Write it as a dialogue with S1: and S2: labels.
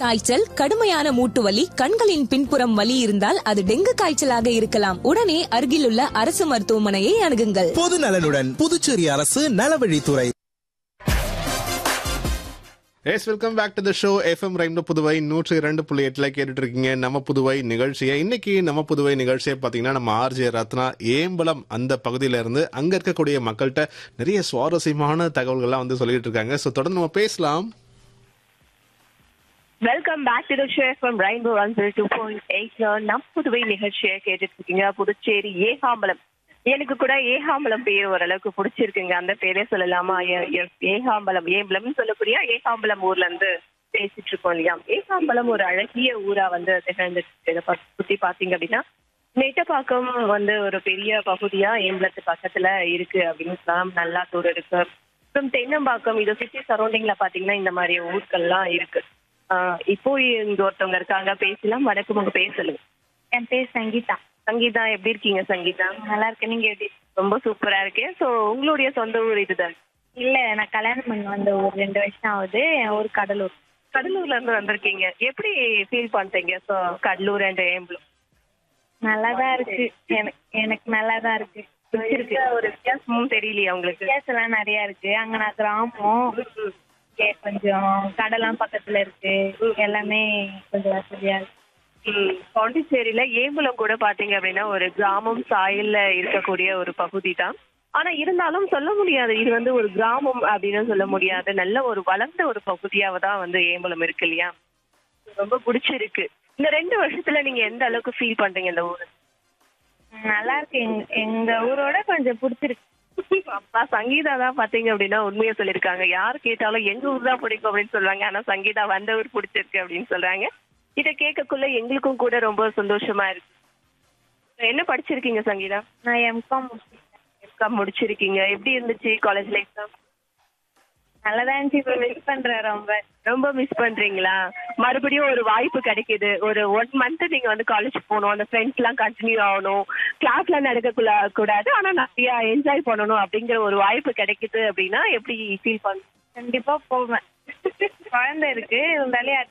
S1: காய்ச்சல் கடுமையான மூட்டு வலி கண்களின் பின்புறம் வலி இருந்தால் அது டெங்கு காய்ச்சலாக இருக்கலாம் உடனே அருகிலுள்ள அரசு மருத்துவமனையை அணுகுங்கள்
S2: பொது நலனுடன் புதுச்சேரி அரசு நலவழித்துறை
S3: எஸ் welcome back to the show FM ரெண்டு புதுவை நூற்றி இரண்டு புள்ளி எட்டுல கேட்டுட்டு இருக்கீங்க நம்ம புதுவை நிகழ்ச்சியை இன்னைக்கு நம்ம புதுவை நிகழ்ச்சியை பாத்தீங்கன்னா நம்ம ஆர்ஜே ரத்னா ஏம்பலம் அந்த பகுதியில இருந்து அங்க இருக்கக்கூடிய மக்கள்கிட்ட நிறைய சுவாரஸ்யமான தகவல்கள்லாம் வந்து சொல்லிட்டு இருக்காங்க ஸோ தொடர்ந்து நம்ம பேசலாம்
S4: welcome back to the show from rainbow one zero two point eight நம் புதுவை நிகழ்ச்சியை கேட்டுட்டு இருக்கீங்க புதுச்சேரி ஏகாம்பலம் எனக்கு கூட ஏகாம்பலம் பேர் ஓரளவுக்கு பிடிச்சிருக்குங்க அந்த பேரே சொல்லலாமா ஏ- ஏ- ஏகாம்பலம் ஏம்பலம் சொல்லக்கூடிய ஏகாம்பலம் ஊர்ல இருந்து பேசிட்டு இருக்கோம் இல்லையா ஏகாம்பலம் ஒரு அழகிய ஊரா வந்து திகழ்ந்துட்டு இருக்கு. இதை பத்தி- சுத்தி பாத்தீங்க அப்படின்னா நெட்டப்பாக்கம் வந்து ஒரு பெரிய பகுதியா ஏம்பலத்து பக்கத்துல இருக்கு அப்படின்னு சொல்லலாம் நல்லாத்தூர் இருக்கு அப்புறம் தென்னம்பாக்கம் இதை சுத்தி சரௌண்டிங்ல பாத்தீங்கன்னா இந்த மாதிரி ஊர்கள்லாம் இருக்கு ஆஹ் இப்போ இங்க ஒருத்தவங்க இருக்காங்க பேசலாம் வணக்கம் உங்க பேர் சொல்லுங்க
S5: என் பேர் சங்கீதா
S4: சங்கீதா எப்படி இருக்கீங்க சங்கீதா
S5: நல்லா இருக்கேன் நீங்க எப்படி
S4: ரொம்ப சூப்பரா இருக்கேன் சோ உங்களுடைய சொந்த ஊர் இதுதான்
S5: இல்ல நான் கல்யாணம் பண்ணி வந்த ஒரு ரெண்டு வருஷம் ஆகுது என் ஊர் கடலூர்
S4: கடலூர்ல இருந்து வந்திருக்கீங்க எப்படி ஃபீல் பண்றீங்க சோ கடலூர் அண்ட் ஏம்பலம்
S5: நல்லாதான் இருக்கு எனக்கு எனக்கு நல்லாதான் இருக்கு பிடிச்சிருக்கு
S4: ஒரு வித்தியாசமும் தெரியலையா உங்களுக்கு
S5: வித்தியாசம் எல்லாம் நிறைய இருக்கு அங்க நான் கிராமம் இங்க கொஞ்சம் கடலாம் பக்கத்துல இருக்கு எல்லாமே கொஞ்சம் வசதியா இருக்கு
S4: ம், பாண்டிச்சேரியில ஏம்பலம் கூட பாத்தீங்க அப்படின்னா ஒரு கிராமம் சாயல்ல இருக்கக்கூடிய ஒரு பகுதி தான் ஆனா இருந்தாலும் சொல்ல முடியாது இது வந்து ஒரு கிராமம் அப்படின்னு சொல்ல முடியாது நல்ல ஒரு வளர்ந்த ஒரு பகுதியாவ தான் வந்து ஏம்பலம் இருக்கு இல்லையா ரொம்ப பிடிச்சிருக்கு இந்த ரெண்டு வருஷத்துல நீங்க எந்த அளவுக்கு ஃபீல் பண்றீங்க இந்த ஊரு
S5: நல்லா இருக்கு எங்க- எங்க ஊரோட கொஞ்சம் பிடிச்சிருக்கு
S4: அப்பா சங்கீதா தான் பாத்தீங்க அப்படின்னா உண்மையை சொல்லியிருக்காங்க யார் கேட்டாலும் எங்க ஊர் தான் பிடிக்கும் அப்படின்னு சொல்றாங்க ஆனா சங்கீதா வந்த ஊர் பிடிச்சிருக்கு அப்படின்னு சொல்றாங்க இத கேட்கக்குள்ள எங்களுக்கும் கூட ரொம்ப சந்தோஷமா இருக்கு என்ன படிச்சிருக்கீங்க சங்கீதா
S5: நான் எம்காம்
S4: எம்காம் முடிச்சிருக்கீங்க எப்படி இருந்துச்சு காலேஜ் லைஃப் தான்
S5: நல்லாதான் இருந்துச்சு இப்ப மிஸ் பண்றேன் ரொம்ப
S4: ரொம்ப மிஸ் பண்றீங்களா மறுபடியும் ஒரு வாய்ப்பு கிடைக்குது ஒரு ஒன் மந்த் நீங்க வந்து காலேஜ் போகணும் அந்த ஃப்ரெண்ட்ஸ் எல்லாம் கண்டினியூ ஆகணும் கிளாஸ்ல நடக்க கூடாது ஆனா நிறைய என்ஜாய் பண்ணணும் அப்படிங்கிற ஒரு வாய்ப்பு கிடைக்குது அப்படின்னா எப்படி ஃபீல் பண்ண
S5: கண்டிப்பா போவேன் குழந்தை இருக்கு இருந்தாலே